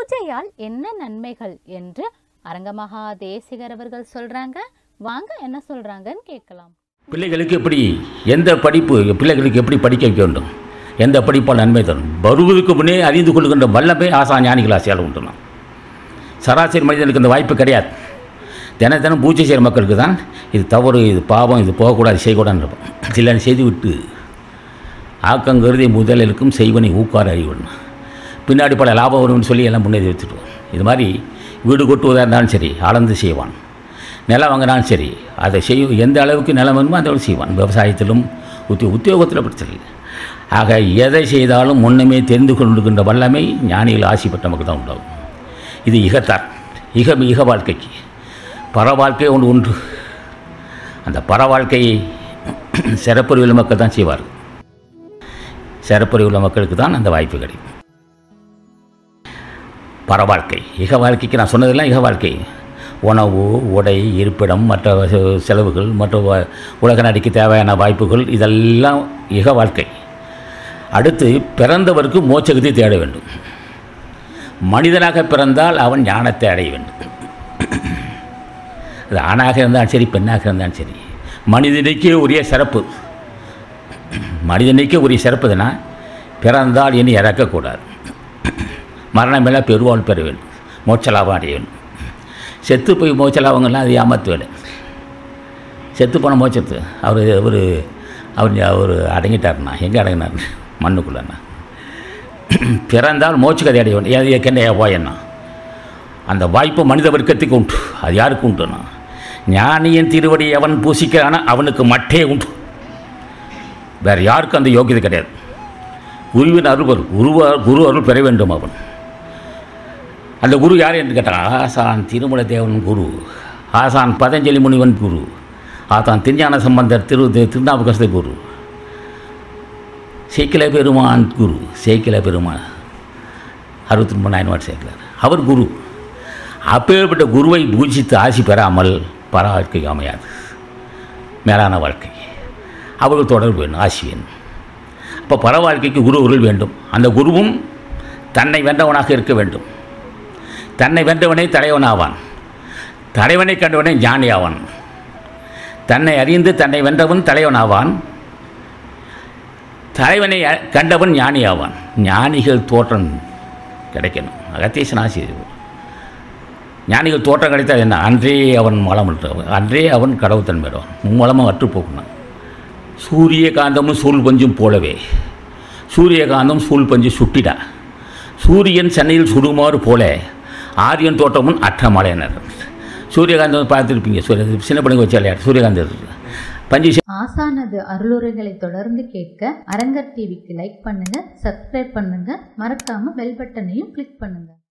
பூஜையால் என்ன நன்மைகள் என்று அரங்கமகா தேசிகர் அவர்கள் சொல்றாங்க வாங்க என்ன சொல்றாங்கன்னு கேட்கலாம் பிள்ளைகளுக்கு எப்படி எந்த படிப்பு பிள்ளைகளுக்கு எப்படி படிக்க வைக்க வேண்டும் எந்த படிப்பால் நன்மை தரும் வருவதற்கு முன்னே அறிந்து கொள்கின்ற வல்லமை ஆசா ஞானிகள் ஆசையால் உண்டு நாம் சராசரி மனிதனுக்கு இந்த வாய்ப்பு கிடையாது தின தினம் பூஜை செய்கிற மக்களுக்கு தான் இது தவறு இது பாவம் இது போகக்கூடாது செய்யக்கூடாதுன்னு இருப்போம் சிலர் செய்துவிட்டு ஆக்கங்கருதி முதலிற்கும் செய்வனை ஊக்கார அறிவன் பின்னாடி பல லாபம் வரும்னு சொல்லி எல்லாம் முன்னேறி வச்சுட்டுவோம் இது மாதிரி வீடு கொட்டுவதாக இருந்தாலும் சரி அளந்து செய்வான் நிலம் வாங்கினாலும் சரி அதை செய்யும் எந்த அளவுக்கு நிலம் வேணுமோ அந்த அளவுக்கு செய்வான் விவசாயத்திலும் உத்தியோ உத்தியோகத்தில் பிரச்சனை இல்லை ஆக எதை செய்தாலும் முன்னமே தெரிந்து கொண்டிருக்கின்ற வல்லமை ஞானிகள் ஆசி பெற்ற மக்கள் தான் உண்டாகும் இது இகத்தார் இக இக வாழ்க்கைக்கு பர வாழ்க்கை ஒன்று ஒன்று அந்த பர வாழ்க்கையை சிறப்புரிவுள்ள மக்கள் தான் செய்வார்கள் சிறப்புரிவுள்ள மக்களுக்கு தான் அந்த வாய்ப்பு கிடைக்கும் பர வாழ்க்கை இக வாழ்க்கைக்கு நான் சொன்னதெல்லாம் இக வாழ்க்கை உணவு உடை இருப்பிடம் மற்ற செ- செலவுகள் மற்ற வ- உலக நடிக்க தேவையான வாய்ப்புகள் இதெல்லாம் இக வாழ்க்கை அடுத்து பிறந்தவருக்கு மோட்சகத்தை தேட வேண்டும் மனிதனாக பிறந்தால் அவன் ஞானத்தை அடைய வேண்டும் அது ஆணாக இருந்தாலும் சரி பெண்ணாக இருந்தாலும் சரி மனிதனுக்கே உரிய சிறப்பு மனிதனுக்கே உரிய சிறப்புதுன்னா பிறந்தால் இனி இறக்கக்கூடாது மரணமெல்லாம் பெருவாள் பெற வேண்டும் மோட்ச லாபம் அடைய வேண்டும் செத்து போய் மோட்ச லாபங்கள்லாம் அது ஏமாத்து வேலை செத்து போன மோட்சத்து அவர் அவர் அவர் அவர் அடங்கிட்டாருண்ணா எங்கே அடங்கினார் மண்ணுக்குள்ளண்ணா பிறந்தால் மோட்ச கதை அடைய வேண்டும் ஏன் என்னையா போயண்ணா அந்த வாய்ப்பு மனித வர்க்கத்துக்கு உண்டு அது யாருக்கு உண்டுண்ணா ஞானியின் திருவடி எவன் பூசிக்கிறானோ அவனுக்கு மட்டே உண்டு வேறு யாருக்கும் அந்த யோகியதை கிடையாது குருவின் அருள் வரும் குருவ குரு அருள் பெற வேண்டும் அவன் அந்த குரு யார் என்று கேட்டால் ஆசான் திருமல தேவன் குரு ஆசான் பதஞ்சலி முனிவன் குரு ஆசான் திருஞான சம்பந்தர் திரு தி- திருநாவுக்கரசர் குரு சேக்கில பெருமான் குரு சேக்கில பெருமான் அறுபத்தி மூணு நாயன்மார் சேர்க்கிறார் அவர் குரு அப்பேற்பட்ட குருவை பூஜித்து ஆசி பெறாமல் பர வாழ்க்கை அமையாது மேலான வாழ்க்கை அவர்கள் தொடர்பு வேணும் ஆசி வேணும் அப்போ பர வாழ்க்கைக்கு குரு அருள் வேண்டும் அந்த குருவும் தன்னை வென்றவனாக இருக்க வேண்டும் தன்னை வென்றவனே தலைவனாவான் தலைவனை கண்டவனே ஞானி ஆவான் தன்னை அறிந்து தன்னை வென்றவன் தலைவனாவான் தலைவனை அ- கண்டவன் ஞானி ஆவான் ஞானிகள் தோற்றம் கிடைக்கணும் அகத்தீசன் ஆசி ஞானிகள் தோற்றம் கிடைத்தால் என்ன அன்றே அவன் மலம் அன்றே அவன் கடவுள் தன்மையிடுவான் மும்மலமாக அற்று போகணும் சூரியகாந்தமும் சூழ் பஞ்சும் போலவே சூரியகாந்தம் சூழ் பஞ்சு சுட்டிடா சூரியன் சென்னையில் சுடுமாறு போல ஆரியன் தோற்றமும் அற்ற மலையினர் சூரியகாந்தம் பார்த்துருப்பீங்க சூரிய சின்ன பிள்ளைங்க வச்சாலே சூரியகாந்தம் பஞ்சு ஆசானது அருளுரைகளை தொடர்ந்து கேட்க அரங்கர் டிவிக்கு லைக் பண்ணுங்க சப்ஸ்கிரைப் பண்ணுங்க மறக்காம பெல் பட்டனையும் கிளிக் பண்ணுங்க